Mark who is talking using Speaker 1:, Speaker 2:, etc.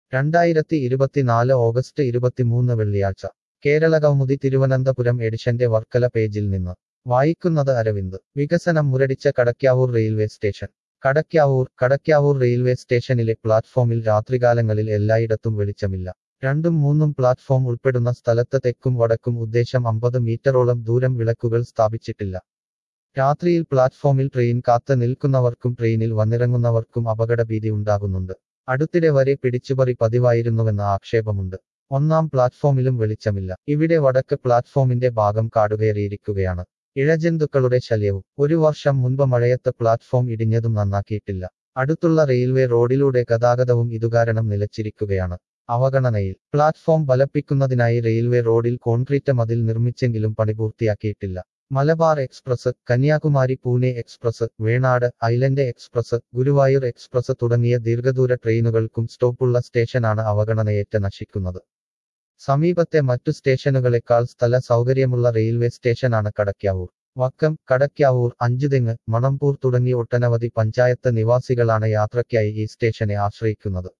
Speaker 1: രണ്ടായിരത്തി ഇരുപത്തിനാല് ഓഗസ്റ്റ് ഇരുപത്തിമൂന്ന് വെള്ളിയാഴ്ച കേരള കൗമുദി തിരുവനന്തപുരം എഡിഷന്റെ വർക്കല പേജിൽ നിന്ന് വായിക്കുന്നത് അരവിന്ദ് വികസനം മുരടിച്ച Kadakkavoor railway station Kadakkavoor Kadakkavoor railway സ്റ്റേഷനിലെ പ്ലാറ്റ്ഫോമിൽ രാത്രികാലങ്ങളിൽ എല്ലായിടത്തും വെളിച്ചമില്ല രണ്ടും മൂന്നും പ്ലാറ്റ്ഫോം ഉൾപ്പെടുന്ന സ്ഥലത്ത് തെക്കും വടക്കും ഉദ്ദേശം അമ്പത് മീറ്ററോളം ദൂരം വിളക്കുകൾ സ്ഥാപിച്ചിട്ടില്ല രാത്രിയിൽ പ്ലാറ്റ്ഫോമിൽ ട്രെയിൻ കാത്ത് നിൽക്കുന്നവർക്കും ട്രെയിനിൽ വന്നിറങ്ങുന്നവർക്കും അപകടഭീതി ഉണ്ടാകുന്നുണ്ട് അടുത്തിടെ വരെ പിടിച്ചുപറി പതിവായിരുന്നുവെന്ന ആക്ഷേപമുണ്ട് ഒന്നാം പ്ലാറ്റ്ഫോമിലും വെളിച്ചമില്ല ഇവിടെ വടക്ക് പ്ലാറ്റ്ഫോമിന്റെ ഭാഗം കാടുകയറിയിരിക്കുകയാണ് ഇഴജന്തുക്കളുടെ ശല്യവും ഒരു വർഷം മുൻപ് മഴയത്ത് പ്ലാറ്റ്ഫോം ഇടിഞ്ഞതും നന്നാക്കിയിട്ടില്ല അടുത്തുള്ള റെയിൽവേ റോഡിലൂടെ ഗതാഗതവും ഇതുകാരണം നിലച്ചിരിക്കുകയാണ് അവഗണനയിൽ പ്ലാറ്റ്ഫോം ബലപ്പിക്കുന്നതിനായി റെയിൽവേ റോഡിൽ കോൺക്രീറ്റ് മതിൽ നിർമ്മിച്ചെങ്കിലും പണി പൂർത്തിയാക്കിയിട്ടില്ല Malabar express Kanyakumari Pune express Venad island express Guruvayur express തുടങ്ങിയ ദീർഘദൂര ട്രെയിനുകൾക്കും സ്റ്റോപ്പുള്ള സ്റ്റേഷനാണ് അവഗണനയേറ്റ് നശിക്കുന്നത് സമീപത്തെ മറ്റു സ്റ്റേഷനുകളെക്കാൾ സ്ഥല സൗകര്യമുള്ള റെയിൽവേ സ്റ്റേഷനാണ് കടയ്ക്കാവൂർ വക്കം കടയ്ക്കാവൂർ അഞ്ചുതെങ്ങ് മണമ്പൂർ തുടങ്ങി ഒട്ടനവധി പഞ്ചായത്ത് നിവാസികളാണ് യാത്രയ്ക്കായി ഈ സ്റ്റേഷനെ ആശ്രയിക്കുന്നത്